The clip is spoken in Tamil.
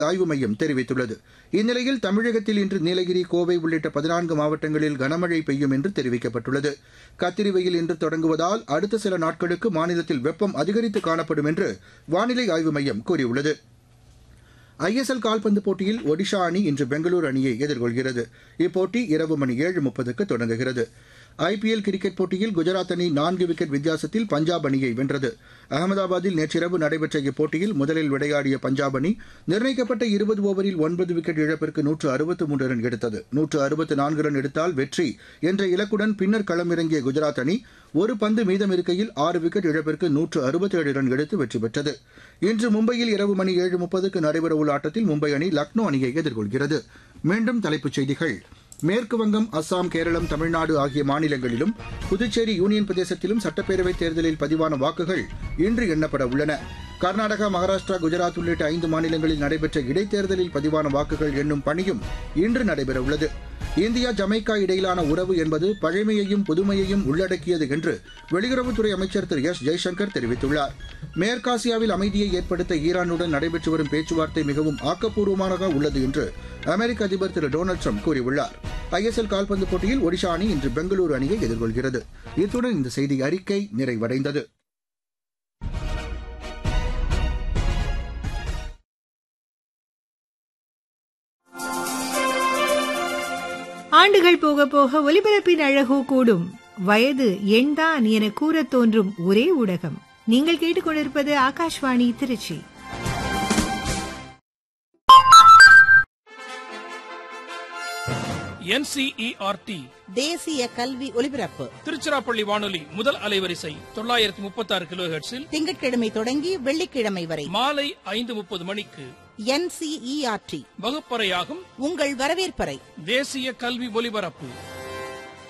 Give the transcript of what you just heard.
ஆய்வு மையம் தெரிவித்துள்ளது இந்நிலையில் தமிழகத்தில் இன்று நீலகிரி கோவை உள்ளிட்ட பதினான்கு மாவட்டங்களில் கனமழை பெய்யும் என்று தெரிவிக்கப்பட்டுள்ளது கத்திரி வெயில் இன்று தொடங்குவதால் அடுத்த சில நாட்களுக்கு மாநிலத்தில் வெப்பம் அதிகரித்து காணப்படும் என்று வானிலை ஆய்வு மையம் கூறியுள்ளது ஐஎஸ்எல் கால்பந்து போட்டியில் ஒடிஷா அணி இன்று பெங்களூரு அணியை எதிர்கொள்கிறது இப்போட்டி இரவு மணி ஏழு முப்பதுக்கு தொடங்குகிறது ஐபிஎல் கிரிக்கெட் போட்டியில் குஜராத் அணி நான்கு விக்கெட் வித்தியாசத்தில் பஞ்சாப் அணியை வென்றது அகமதாபாத்தில் நேற்றிரவு நடைபெற்ற இப்போட்டியில் முதலில் விளையாடிய பஞ்சாப் அணி நிர்ணயிக்கப்பட்ட இருபது ஓவரில் ஒன்பது விக்கெட் இழப்பிற்கு நூற்று அறுபத்து மூன்று ரன் எடுத்தது நூற்று அறுபத்து நான்கு ரன் எடுத்தால் வெற்றி என்ற இலக்குடன் பின்னர் களமிறங்கிய குஜராத் அணி ஒரு பந்து மீதம் இருக்கையில் ஆறு விக்கெட் இழப்பிற்கு நூற்று அறுபத்தேழு ரன் எடுத்து வெற்றி பெற்றது இன்று மும்பையில் இரவு மணி ஏழு முப்பதுக்கு நடைபெறவுள்ள ஆட்டத்தில் மும்பை அணி லக்னோ அணியை எதிர்கொள்கிறது மீண்டும் தலைப்புச் செய்திகள் மேற்கு வங்கம் அஸ்ஸாம் கேரளம் தமிழ்நாடு ஆகிய மாநிலங்களிலும் புதுச்சேரி யூனியன் பிரதேசத்திலும் சட்டப்பேரவைத் தேர்தலில் பதிவான வாக்குகள் இன்று எண்ணப்பட உள்ளன கர்நாடகா மகாராஷ்டிரா குஜராத் உள்ளிட்ட ஐந்து மாநிலங்களில் நடைபெற்ற இடைத்தேர்தலில் பதிவான வாக்குகள் எண்ணும் பணியும் இன்று நடைபெறவுள்ளது இந்தியா ஜமைக்கா இடையிலான உறவு என்பது பழமையையும் புதுமையையும் உள்ளடக்கியது என்று வெளியுறவுத்துறை அமைச்சர் திரு எஸ் ஜெய்சங்கர் தெரிவித்துள்ளார் மேற்காசியாவில் அமைதியை ஏற்படுத்த ஈரானுடன் நடைபெற்று வரும் பேச்சுவார்த்தை மிகவும் ஆக்கப்பூர்வமானதாக உள்ளது என்று அமெரிக்க அதிபர் திரு டொனால்டு ட்ரம்ப் கூறியுள்ளார் ஐஎஸ்எல் கால்பந்து போட்டியில் ஒடிஷா அணி இன்று பெங்களூரு அணியை எதிர்கொள்கிறது இத்துடன் இந்த செய்தி அறிக்கை நிறைவடைந்தது ஆண்டுகள் போக போக ஒலிபரப்பின் அழகோ கூடும் வயது எண்தான் என கூறத் தோன்றும் ஒரே ஊடகம் நீங்கள் கேட்டுக்கொண்டிருப்பது ஆகாஷ்வாணி திருச்சி என்சிஇஆர்டி தேசிய கல்வி ஒலிபரப்பு திருச்சிராப்பள்ளி வானொலி முதல் அலைவரிசை தொள்ளாயிரத்தி முப்பத்தி ஆறு கிலோ திங்கட்கிழமை தொடங்கி வெள்ளிக்கிழமை வரை மாலை ஐந்து முப்பது மணிக்கு என்சிஇஆர்டி வகுப்பறையாகும் உங்கள் வரவேற்பறை தேசிய கல்வி ஒலிபரப்பு